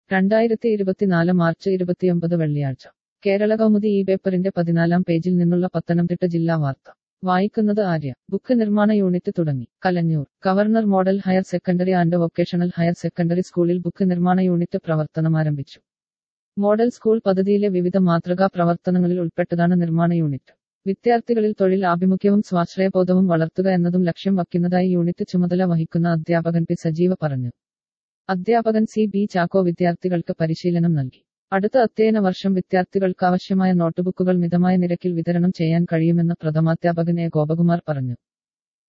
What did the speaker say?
രണ്ടായിരത്തി ഇരുപത്തിനാല് മാർച്ച് ഇരുപത്തിയൊമ്പത് വെള്ളിയാഴ്ച കേരള കൗമുദി ഈ പേപ്പറിന്റെ പതിനാലാം പേജിൽ നിന്നുള്ള പത്തനംതിട്ട ജില്ലാ വാർത്ത വായിക്കുന്നത് ആര്യ ബുക്ക് നിർമ്മാണ യൂണിറ്റ് തുടങ്ങി Kalanjoor governor model higher secondary and vocational higher secondary സ്കൂളിൽ ബുക്ക് നിർമ്മാണ യൂണിറ്റ് പ്രവർത്തനമാരംഭിച്ചു മോഡൽ സ്കൂൾ പദ്ധതിയിലെ വിവിധ മാതൃകാ പ്രവർത്തനങ്ങളിൽ ഉൾപ്പെട്ടതാണ് നിർമ്മാണ യൂണിറ്റ് വിദ്യാർത്ഥികളിൽ തൊഴിൽ ആഭിമുഖ്യവും സ്വാശ്രയബോധവും വളർത്തുക എന്നതും ലക്ഷ്യം വയ്ക്കുന്നതായി യൂണിറ്റ് ചുമതല വഹിക്കുന്ന അധ്യാപകൻ പി സജീവ പറഞ്ഞു അധ്യാപകൻ സി ബി ചാക്കോ വിദ്യാർത്ഥികൾക്ക് പരിശീലനം നൽകി അടുത്ത അധ്യയന വർഷം വിദ്യാർത്ഥികൾക്ക് ആവശ്യമായ നോട്ടുബുക്കുകൾ മിതമായ നിരക്കിൽ വിതരണം ചെയ്യാൻ കഴിയുമെന്ന് പ്രഥമാധ്യാപകൻ എ ഗോപകുമാർ പറഞ്ഞു